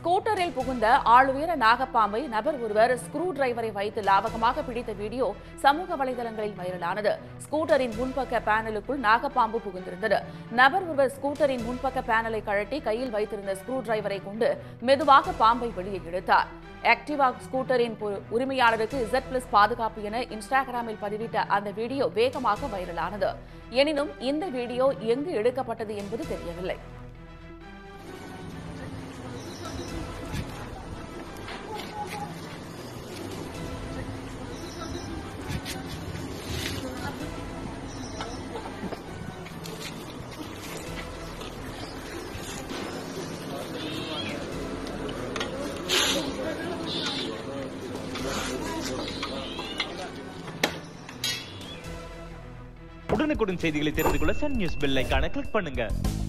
ஸ்கூட்டரில் புகுந்த ஆளுயர நாகப்பாம்பை நபர் ஒருவர் ஸ்க்ரூ டிரைவரை வைத்து லாவகமாக பிடித்த வீடியோ சமூக வலைதளங்களில் வைரலானது ஸ்கூட்டரின் முன்பக்க பேனலுக்குள் நாகப்பாம்பு புகுந்திருந்தது நபர் ஒருவர் ஸ்கூட்டரின் முன்பக்க பேனலை கழட்டி கையில் வைத்திருந்த ஸ்க்ரூ டிரைவரை கொண்டு மெதுவாக பாம்பை வெளியே இழுத்தார் ஆக்டிவா ஸ்கூட்டரின் பொ- உரிமையாளருக்கு இசட் பிளஸ் பாதுகாப்பு என இன்ஸ்டாகிராமில் பதிவிட்ட அந்த வீடியோ வேகமாக வைரலானது எனினும் இந்த வீடியோ எங்கு எடுக்கப்பட்டது என்பது தெரியவில்லை உடனுக்குடன் செய்திகளை தெரிந்து கொள்ள சன் நியூஸ் பெல் ஐகானை கிளிக் பண்ணுங்க